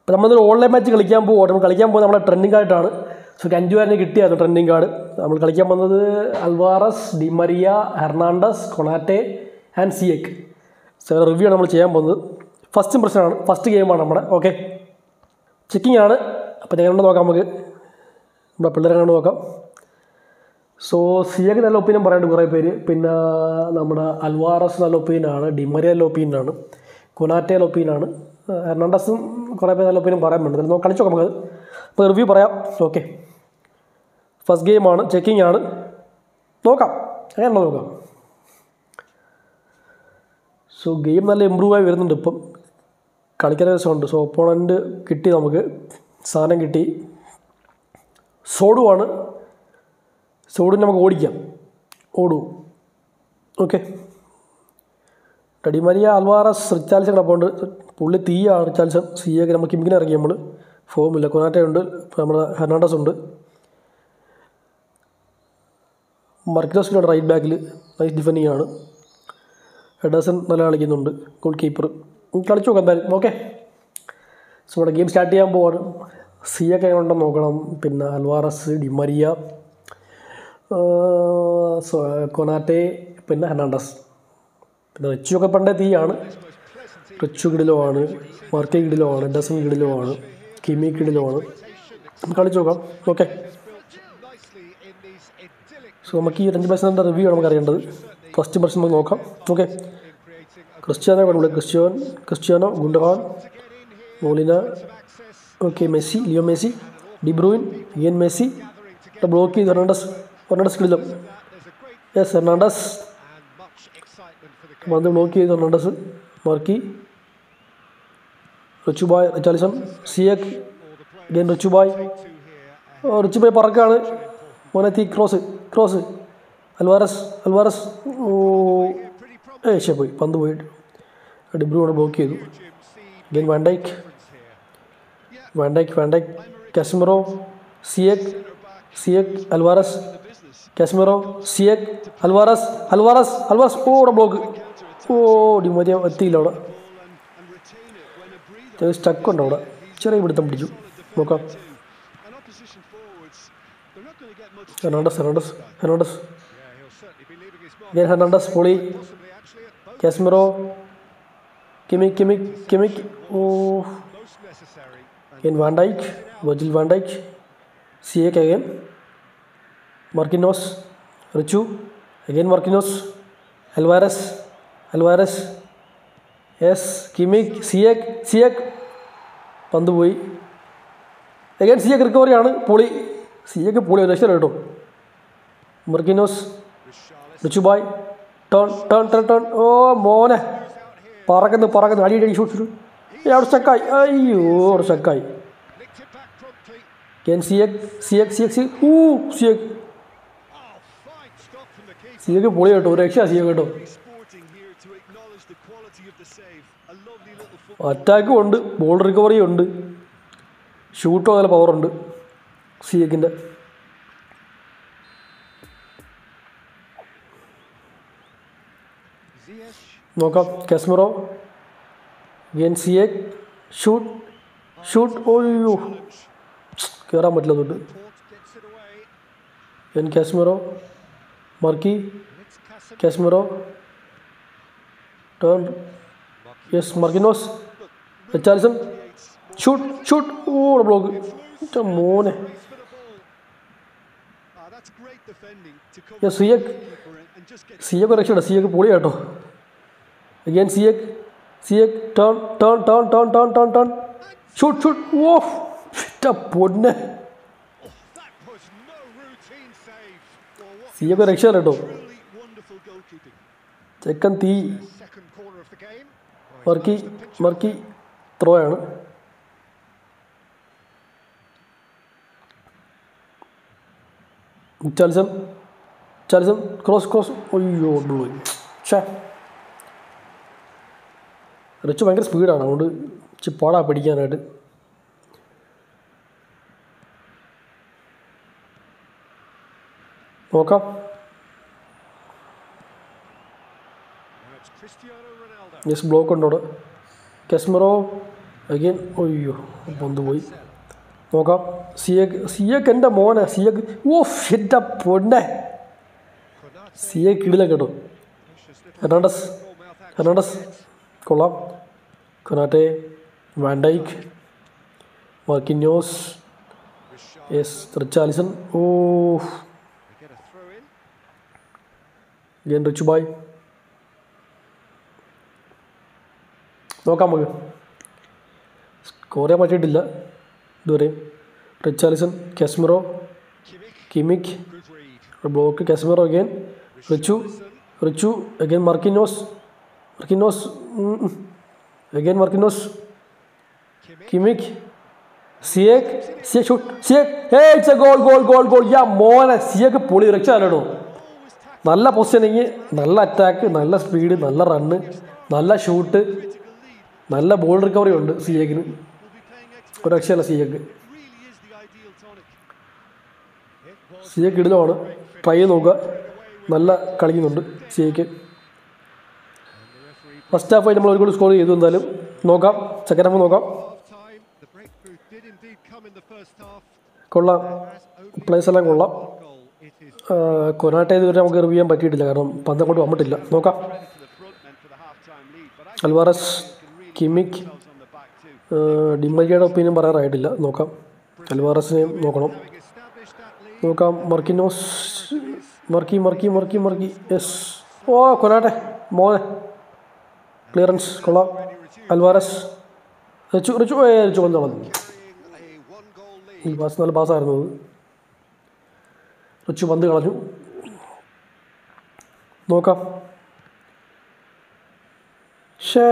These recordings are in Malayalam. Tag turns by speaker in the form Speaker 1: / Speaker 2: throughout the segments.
Speaker 1: അപ്പോൾ നമ്മളൊരു ഓൺലൈൻ മാച്ച് കളിക്കാൻ പോകും നമ്മൾ കളിക്കാൻ പോകുന്നത് നമ്മുടെ ട്രെൻഡിങ് ആയിട്ടാണ് സോ അഞ്ചുകാരന് കിട്ടിയായിരുന്നു ട്രെൻഡിങ് കാർഡ് നമ്മൾ കളിക്കാൻ പോകുന്നത് Alvarez Di Maria Hernandez Konate and Ziyech so review ആണ് നമ്മൾ ചെയ്യാൻ പോകുന്നത് ഫസ്റ്റ് ഇംപ്രഷനാണ് ഫസ്റ്റ് ഗെയിമാണ് നമ്മുടെ ഓക്കെ ചെക്കിംഗ് ആണ് അപ്പോൾ എങ്ങനെ നോക്കാം നമുക്ക് നമ്മുടെ പിള്ളേരെ കണ്ട് നോക്കാം സോ സിയക്ക് നല്ല ഒപ്പീനിയൻ പറയാണ്ട് കുറേ പേര് പിന്നെ നമ്മുടെ അൽവാറസ് നല്ല ഒപ്പീനിയനാണ് ഡിമറിയ നല്ല ഒപ്പീനിയനാണ് കുനാറ്റെ നല്ല ഒപ്പീനിയനാണ് ഹെർണാണ്ടസും കുറേ പേര് നല്ല ഒപ്പീനിയൻ പറയാൻ വേണ്ടി നമുക്ക് കളിച്ചു നോക്കാം നമുക്ക് അപ്പോൾ റിവ്യൂ പറയാം ഓക്കെ ഫസ്റ്റ് ഗെയിമാണ് ചെക്കിംഗ് ആണ് നോക്കാം അങ്ങനെ നോക്കാം സോ ഗെയിം നല്ല ഇമ്പ്രൂവ് ആയി വരുന്നുണ്ട് ഇപ്പം കളിക്കാൻ രസമുണ്ട് സോ ഒപ്പോണൻറ്റ് കിട്ടി നമുക്ക് സാധനം കിട്ടി സോഡുമാണ് സോഡിന് നമുക്ക് ഓടിക്കാം ഓടൂ ഓക്കെ ഡഡിമരിയ അൽവാറസ് റിച്ചാൽസൺ കിടപ്പുണ്ട് പുള്ളി തീയാണ് റിച്ചാൽസൺ സി ഒക്കെ നമുക്ക് കിമ്മിനെ ഇറക്കി നമ്മൾ ഫോമില്ല കൊനാറ്റയുണ്ട് നമ്മുടെ ഹെർണാണ്ടസ് ഉണ്ട് മർക്കിനോസിൻ്റെ റൈറ്റ് ബാക്കിൽ നൈസ് ഡിഫെൻഡിങ് ആണ് ഹെഡേഴ്സൺ നല്ല കളിക്കുന്നുണ്ട് ഗോൾ കീപ്പർ കളിച്ചു നോക്കാം എന്തായാലും ഓക്കെ സോ ഇവിടെ ഗെയിം സ്റ്റാർട്ട് ചെയ്യാൻ പോവാണ് സി ഒക്കെ എങ്ങനെ ഉണ്ടെന്ന് നോക്കണം പിന്നെ അൽവാറസ് ഡിമരിയ സോ കൊനാറ്റെ പിന്നെ ഹെർണാണ്ടസ് പിന്നെ റിച്ചു ഒക്കെ പണ്ടേ തീയാണ് റിച്ചു കിടിലോ ആണ് മാർക്കെ കിടിലോ ആണ് ഡസൻ കിടിലോ ആണ് കിമി കിടിലോ ആണ് നമുക്ക് കളിച്ചു നോക്കാം ഓക്കെ സോ നമുക്ക് ഈ രണ്ട് പേഴ്സൻ്റെ റിവ്യൂ ആണ് നമുക്ക് അറിയേണ്ടത് ഫസ്റ്റ് പേഴ്സൺ നമുക്ക് നോക്കാം ഓക്കെ ക്രിസ്ത്യാനോ കണ്ടുപിടി Cristian Cristiano Gundogan Molina okay Messi Leo Messi De Bruyne ഇയൻ മെസ്സി ബ്ലോക്ക് ചെയ്ത് ഹെർണാണ്ടസ് ഹെർണാണ്ടസ് കിടിലം യെസ് ഹെർണാണ്ടസ് പന്ത് ബ്ലോക്ക് ചെയ്ത് ഹെർണാണ്ടസ് മാർക്കി റിച്ചുബായ് റിച്ചാലിസം സിയക് ഗെയിൻ റിച്ചുബായ് ഓ റിച്ചുബായ് പറക്കാണ് മോനത്തി ക്രോസ് ക്രോസ് അൽവാറസ് അൽവാറസ് ഓ ഏഷ്യ പോയി പന്ത് പോയി ഡിബ്രു കൊണ്ട് ബ്ലോക്ക് ചെയ്തു again Van Dijk Van Dijk Van Dijk Casemiro Ziyech Ziyech Alvarez Casemiro Ziyech Alvarez Alvarez Alvarez ഓ ഇവിടെ ബ്ലോക്ക് ഓ ഡിമോരിയ എത്തിയില്ല അവിടെ ചെറിയ സ്റ്റക്ക് ഉണ്ട് അവിടെ ചെറിയ പിടുത്തം പിടിച്ചു നോക്കാം Hernandez Hernandez Hernandez again Hernandez പൊളി കാശ്മീറോ കിമിക് കിമിക് കിമിക് ഓ again Van Dijk Virgil Van Dijk Ziyech again Marquinhos Richu again Marquinhos Alvarez Alvarez yes Kimmich Ziyech Ziyech പന്ത് പോയി അഗൈൻ സിയക് റിക്കവറിയാണ് പൊളി സിയക്ക് പൊളി രക്ഷ കേട്ടോ മർക്കിനോസ് റിച്ചുബായ് ടേൺ ടേൺ ടേൺ ടേൺ ഓ മോനെ പറക്കുന്നു പറക്കുന്നു അടി അടി ഷൂട്ട് ഷൂട്ട് അവിടെ സ്റ്റക്കായി അയ്യോ അവിടെ സ്റ്റക്കായി കെൻ സിയക് സിയക് സിയക് സി ഊ സിയക് സിയക്ക് പൊളി കേട്ടോ ഒരു രക്ഷ സിയക്ക് കേട്ടോ അറ്റാക്കും ഉണ്ട് ബോൾ റിക്കവറിയും ഉണ്ട് ഷൂട്ടോ നല്ല പവറുണ്ട് സിയക്കിൻ്റെ നോക്കാം കാശ്മീറോ ഗെൻ സിയക് ഷൂട്ട് ഷൂട്ട് ഓയ്യോ കയറാൻ പറ്റില്ല തൊട്ട് എൻ കാശ്മീറോ മർക്കി Casemiro turn yes Marquinhos Richarlison shoot shoot ഓ ബ്ലോക്ക് മോനെ യെസ് സിയക് സിയക്ക് രക്ഷയുടെ സിയക്ക് പൊളി കേട്ടോ again Ziyech Ziyech turn turn turn turn turn turn turn shoot shoot ഓ ഇഷ്ട പൊന്നെ സിയൊക്കെ രക്ഷയല്ല കേട്ടോ ചെക്കൻ തീ മർക്കി മർക്കി ത്രോ ആണ് ചാലിസം ചാലിസം ക്രോസ് ക്രോസ് അയ്യോ പോയി ഷേ റിച്ച് ഭയങ്കര സ്പീഡാണ് അതുകൊണ്ട് ഇച്ചിരി പാടാ പിടിക്കാനായിട്ട് നോക്കാം യെസ് ബ്ലോക്ക് ഉണ്ട് അവിടെ കെസ്മറോ അഗൈൻ അയ്യോ പന്ത് പോയി നോക്കാം സിയക്ക് സിയക്ക് എൻ്റെ മോനെ സിയക്ക് ഓ എൻ്റെ പൊന്നെ സിയക്ക് ഇടില്ല കേട്ടോ ഹെർണാണ്ടസ് ഹെർണാണ്ടസ് കൊള്ളാം Konate Van Dijk Marquinhos yes Richarlison ഓ
Speaker 2: Get a throw in.
Speaker 1: Again റിച്ച് ബായ് നോക്കാം നമുക്ക് സ്കോർ ചെയ്യാൻ പറ്റിയിട്ടില്ല ഇതുവരെ Richarlison Casemiro Kimmich
Speaker 2: Good read.
Speaker 1: Block Casemiro again Richu Richu again Marquinhos Marquinhos again Marquinhos Kimmich Ziyech Ziyech shoot Ziyech hey it's a goal goal goal goal യാ മോനെ സിയേക്ക് പൊളി രക്ഷ അല്ലടോ നല്ല പൊസിഷനിങ് നല്ല അറ്റാക്ക് നല്ല സ്പീഡ് നല്ല റണ്ണ് നല്ല ഷൂട്ട് നല്ല ബോൾ റിക്കവറി ഉണ്ട് സിയേക്കിന് ഒരു രക്ഷയല്ല Ziyech
Speaker 2: Really is the ideal tonic.
Speaker 1: Ziyech ഇടലാണ് ട്രൈ ചെയ്ത് നോക്കുക നല്ല കളിക്കുന്നുണ്ട് സിയേക്ക് ഫസ്റ്റ് ഹാഫ് ആയി നമ്മൾ ഒരു ഗോൾ സ്കോർ ചെയ്തു എന്തായാലും നോക്കാം സെക്കൻഡ് ഹാഫ് നോക്കാം
Speaker 2: Half time. The breakthrough did indeed come in the first half.
Speaker 1: കൊള്ളാം
Speaker 2: As only
Speaker 1: പ്ലേസ് എല്ലാം കൊള്ളാം
Speaker 2: one goal, it is
Speaker 1: കൊനാട്ടെ ഇതുവരെ നമുക്ക് റിവ്യൂ ചെയ്യാൻ പറ്റിയിട്ടില്ല കാരണം പന്ത് അങ്ങോട്ട് വന്നിട്ടില്ല നോക്കാം
Speaker 2: credit to the front men for the half-time lead. But I
Speaker 1: Alvarez
Speaker 2: can really
Speaker 1: Kimmich
Speaker 2: themselves on the back too.
Speaker 1: ഡിമരിയുടെ ഒപ്പീനിയൻ പറയാറായിട്ടില്ല നോക്കാം അൽവാറസിനെയും നോക്കണം
Speaker 2: Having established that lead,
Speaker 1: നോക്കാം മർക്കിനോസ് മർക്കി മർക്കി മർക്കി മർക്കി യെസ് ഓ കൊനാട്ടെ മോനെ ക്ലിയറൻസ് കൊള്ളാം അൽവാറസ് റിച്ചു റിച്ചു ഏ റിച്ചു വന്നു വന്നു
Speaker 2: carrying a one-goal lead.
Speaker 1: ഈ പാസ് നല്ല പാസ്സായിരുന്നു അത് റിച്ചു പന്ത് കളഞ്ഞു നോക്കാം ഷേ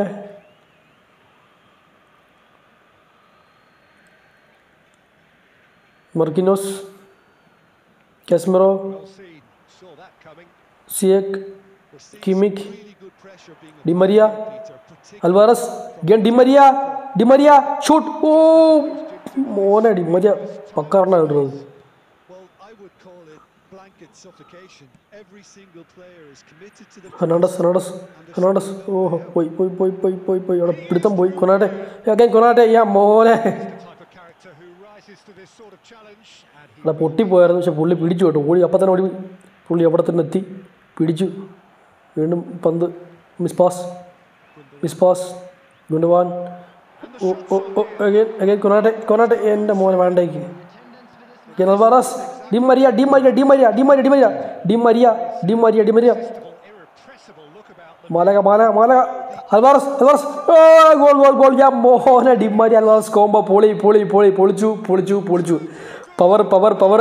Speaker 1: Marquinhos Casemiro
Speaker 2: Well seen. Saw that coming.
Speaker 1: Ziyech
Speaker 2: We're seeing
Speaker 1: Kimmich
Speaker 2: really good pressure being
Speaker 1: Di Maria
Speaker 2: Peter, particularly
Speaker 1: Alvarez again Di Maria Di Maria shoot ഓ മോനെ ഡിമരിയ പക്കാറിനാണ് ഇടുന്നത്
Speaker 2: Well, I would call it blanket suffocation. Every single player is committed to the
Speaker 1: Hernandez Hernandez Hernandez ഓഹോ പോയി പോയി പോയി പോയി പോയി പോയി അവിടെ പിടുത്തം പോയി കൊനാട്ടെ അഗൈൻ കൊനാട്ടെ യാ മോനെ
Speaker 2: type of character who rises to this sort of challenge. And he
Speaker 1: അവിടെ പൊട്ടിപ്പോയായിരുന്നു പക്ഷെ പുള്ളി പിടിച്ചു കേട്ടോ ഓടി അപ്പം തന്നെ ഓടി പുള്ളി അവിടെ തന്നെ എത്തി പിടിച്ചു വീണ്ടും പന്ത് miss pass miss pass Gundogan ഓ ഓ ഓ അഗൈൻ അഗൈൻ കൊനാട്ടെ കൊനാട്ടെ എൻ്റെ മോനെ വേണ്ടേക്ക് Alvarez Di Maria Di Maria Di Maria Di Maria Di Maria Di Maria Di Maria Di Maria
Speaker 2: irrepressible look about them.
Speaker 1: മാലക മാലക മാലക അൽവാറസ് അൽവാറസ് ഓ, ഗോൾ ഗോൾ ഗോൾ ഞാൻ മോഹന ഡിമാരി അൽവാറസ് കോമ്പോ പൊളി പൊളി പൊളി പൊളിച്ചു പൊളിച്ചു പൊളിച്ചു പവർ പവർ പവർ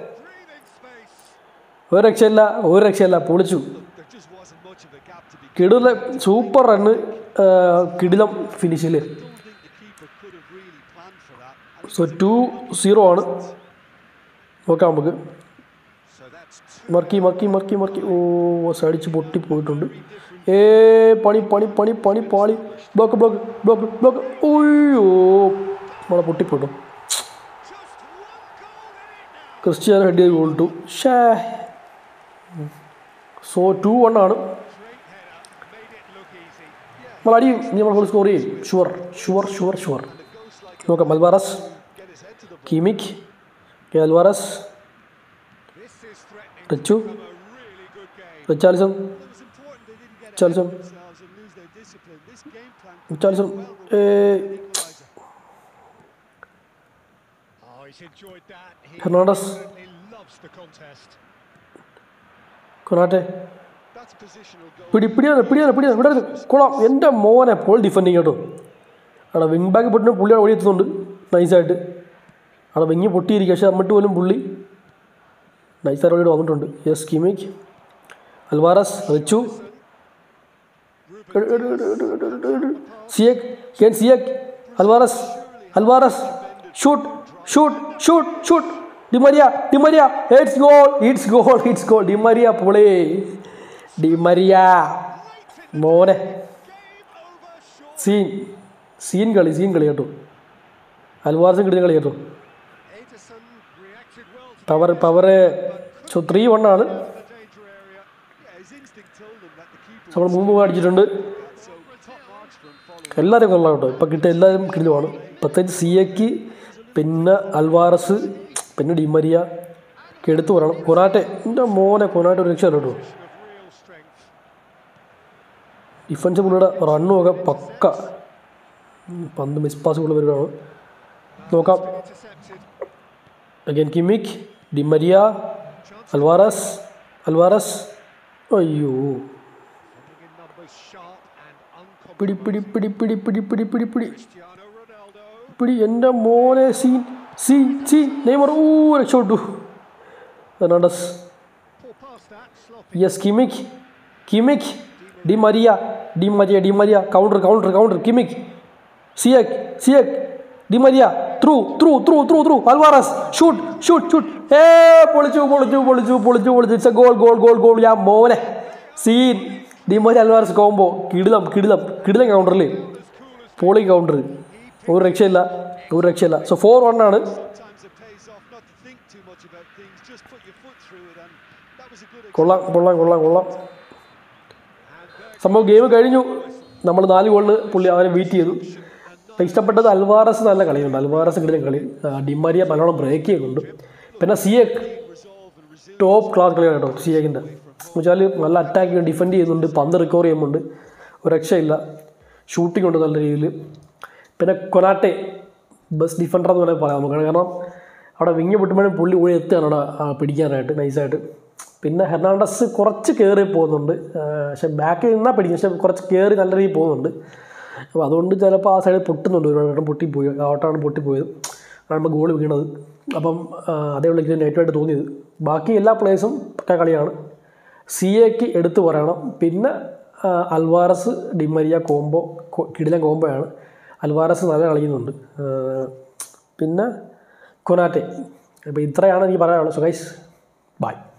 Speaker 1: ഒരു രക്ഷയില്ല ഒരു രക്ഷയില്ല പൊളിച്ചു
Speaker 2: There just wasn't much of a gap to be.
Speaker 1: കിടില സൂപ്പർ റണ്ണ് കിടിലം ഫിനിഷിൽ
Speaker 2: I don't think the keeper could have really planned for that. And
Speaker 1: so two zero ആണ് നോക്കാം നമുക്ക്
Speaker 2: so that's
Speaker 1: മർക്കി മർക്കി മർക്കി മർക്കി ഓ സടിച്ച് പൊട്ടി പോയിട്ടുണ്ട് ഏ പണി പണി പണി പണി പാളി ബ്ലോക്ക് ബ്ലോക്ക് ബ്ലോക്ക് ബ്ലോക്ക് ഓയ്യോ നമ്മളെ പൊട്ടിപ്പോയിട്ടു ക്രിസ്ത്യാനോ ഹെഡ് ഗോൾ ടു ഷേ സോ ടു വൺ ആണ്
Speaker 2: made it look easy.
Speaker 1: നമ്മൾ അടി നമ്മൾ ഗോൾ സ്കോർ ചെയ്യും ഷുവർ ഷുവർ ഷുവർ ഷുവർ നോക്കാം Alvarez
Speaker 2: Get his head to the
Speaker 1: Kimmich Alvarez
Speaker 2: This is threatening
Speaker 1: Richu
Speaker 2: a really good game.
Speaker 1: Richarlison
Speaker 2: It was important they didn't get ahead
Speaker 1: Richarlison
Speaker 2: of themselves and lose their discipline. This game plan
Speaker 1: റിച്ചാലിസം ഏ
Speaker 2: equaliser. Oh, he's enjoyed that. He
Speaker 1: Hernandez.
Speaker 2: certainly loves the contest.
Speaker 1: കൊനാട്ടെ
Speaker 2: That's positional goal.
Speaker 1: പിടി പിടിയാണ് പിടിയാണ് പിടിയാണ് ഇവിടെ കൊള്ളാം എൻ്റെ മോനെ പോൾ ഡിഫെൻഡിങ് കേട്ടോ അവിടെ വിങ് ബാക്ക് പൊട്ടിന് പുള്ളി അവിടെ ഓടി എത്തുന്നുണ്ട് നൈസായിട്ട് അവിടെ വിങ്ങി പൊട്ടിയിരിക്കുക പക്ഷെ എന്നിട്ട് പോലും പുള്ളി നൈസായിട്ട് ഓടി വന്നിട്ടുണ്ട് yes Kimmich Alvarez Richu Ziyech Kane Ziyech Alvarez Alvarez shoot shoot shoot shoot Di Maria Di Maria it's goal it's goal it's goal Di Maria പൊളി ഡിമരിയ മോനെ സീൻ സീൻ കളി സീൻ കളി കേട്ടോ അൽവാർസും കിട്ടുന്ന കളി കേട്ടോ
Speaker 2: Ederson reacted well to
Speaker 1: power power so three one ആണ്
Speaker 2: the danger area. Yeah, his instinct told him that the keeper
Speaker 1: നമ്മൾ മുമ്പ് അടിച്ചിട്ടുണ്ട്
Speaker 2: so top marks for him following.
Speaker 1: എല്ലാവരും കൊള്ളാം കേട്ടോ ഇപ്പം കിട്ടിയ എല്ലാവരും കിടിലുമാണ് പ്രത്യേകിച്ച് സിയക്ക് പിന്നെ അൽവാറസ് പിന്നെ ഡിമരിയ ഒക്കെ എടുത്തു പറയണം കൊനാട്ടെ എൻ്റെ മോനെ കൊനാട്ടെ ഒരു രക്ഷ കേട്ടോ
Speaker 2: Of real strength.
Speaker 1: ഡിഫൻസ് പുള്ളിയുടെ റണ്ണും ഒക്കെ പക്ക ഉം, പന്ത് മിസ് പാസ് കൂടുതൽ വരുവാണ് നോക്കാം
Speaker 2: Intercepted.
Speaker 1: Again Kimmich Di Maria Alvarez Alvarez അയ്യോ
Speaker 2: Bringing numbers sharp and
Speaker 1: പിടി പിടി പിടി പിടി പിടി പിടി പിടി പിടി
Speaker 2: Cristiano Ronaldo.
Speaker 1: പിടി എൻ്റെ മോനെ സീൻ സീ സീ നെയ്മർ ഊ രക്ഷപ്പെട്ടു Fernandez
Speaker 2: Pull past that. Sloppy.
Speaker 1: Yes Kimmich Kimmich Di Maria Di Maria Di Maria counter counter counter Kimmich Ziyech Ziyech Di Maria through through through through through Alvarez shoot shoot shoot ഏ പൊളിച്ചു പൊളിച്ചു പൊളിച്ചു പൊളിച്ചു പൊളിച്ചു it's a goal goal goal goal ഞാൻ മോനെ scene Di Maria Alvarez combo കിടിലം കിടിലം കിടിലം കൗണ്ടറിൽ പോളി കൗണ്ടർ ഒരു രക്ഷയില്ല ഒരു രക്ഷയില്ല സോ ഫോർ വൺ ആണ്
Speaker 2: Sometimes it pays off not to think too much about things. Just put your foot through it, and that was a good.
Speaker 1: കൊള്ളാം കൊള്ളാം കൊള്ളാം കൊള്ളാം സംഭവം ഗെയിം കഴിഞ്ഞു നമ്മൾ നാല് ഗോളിന് പുള്ളി അവരെ ബീറ്റ് ചെയ്തു അപ്പം ഇഷ്ടപ്പെട്ടത് അൽവാറസ് നല്ല കളിയുണ്ട് അൽവാറസ് കിട്ടുന്ന കളി ആ, ഡിമാരിയ നല്ലോണം ബ്രേക്ക് ചെയ്യുന്നുണ്ട് പിന്നെ സിയക് ടോപ്പ് ക്ലാസ് കളിയാണ് കേട്ടോ സിയക്കിൻ്റെ എന്ന് വെച്ചാൽ നല്ല അറ്റാക്ക് ചെയ്യും ഡിഫെൻഡ് ചെയ്യുന്നുണ്ട് പന്ത് റിക്കവർ ചെയ്യുന്നുണ്ട് ഒരു രക്ഷയില്ല ഷൂട്ടിംഗ് ഉണ്ട് നല്ല രീതിയിൽ പിന്നെ കൊനാട്ടെ ബെസ്റ്റ് ഡിഫൻഡർ എന്ന് വേണമെങ്കിൽ പറയാം നമുക്ക് കാരണം അവിടെ വിങ്ങി പൊട്ടുമ്പോഴും പുള്ളി ഓടി എത്തുകയാണ് അവിടെ ആ, പിടിക്കാനായിട്ട് നൈസായിട്ട് പിന്നെ ഹെർണാണ്ടസ് കുറച്ച് കയറി പോകുന്നുണ്ട് ആ, പക്ഷെ ബാക്കിൽ നിന്നാൽ പിടിക്കും പക്ഷെ കുറച്ച് കയറി നല്ല രീതിയിൽ പോകുന്നുണ്ട് അപ്പോൾ അതുകൊണ്ട് ചിലപ്പോൾ ആ സൈഡിൽ പൊട്ടുന്നുണ്ട് ഒരുപാട് വട്ടം പൊട്ടിപ്പോയി ആ വട്ടമാണ് പൊട്ടിപ്പോയത് അതാണ് ഗോൾ വീണത് അപ്പം ആ, അതേ ഉള്ള എനിക്ക് നെറ്റമായിട്ട് തോന്നിയത് ബാക്കി എല്ലാ പ്ലേയേഴ്സും പക്ക കളിയാണ് സി എക്ക് എടുത്തു പറയണം പിന്നെ ആ, അൽവാറസ് ഡിമരിയ കോംബോ കൊ- കിടിലൻ കോംബോയാണ് അൽവാറസ് നല്ല കളിക്കുന്നുണ്ട് ആ, പിന്നെ കൊനാറ്റെ അപ്പോൾ ഇത്രയാണ് എനിക്ക് പറയാനുള്ളത് സോ ഗൈസ് ബൈ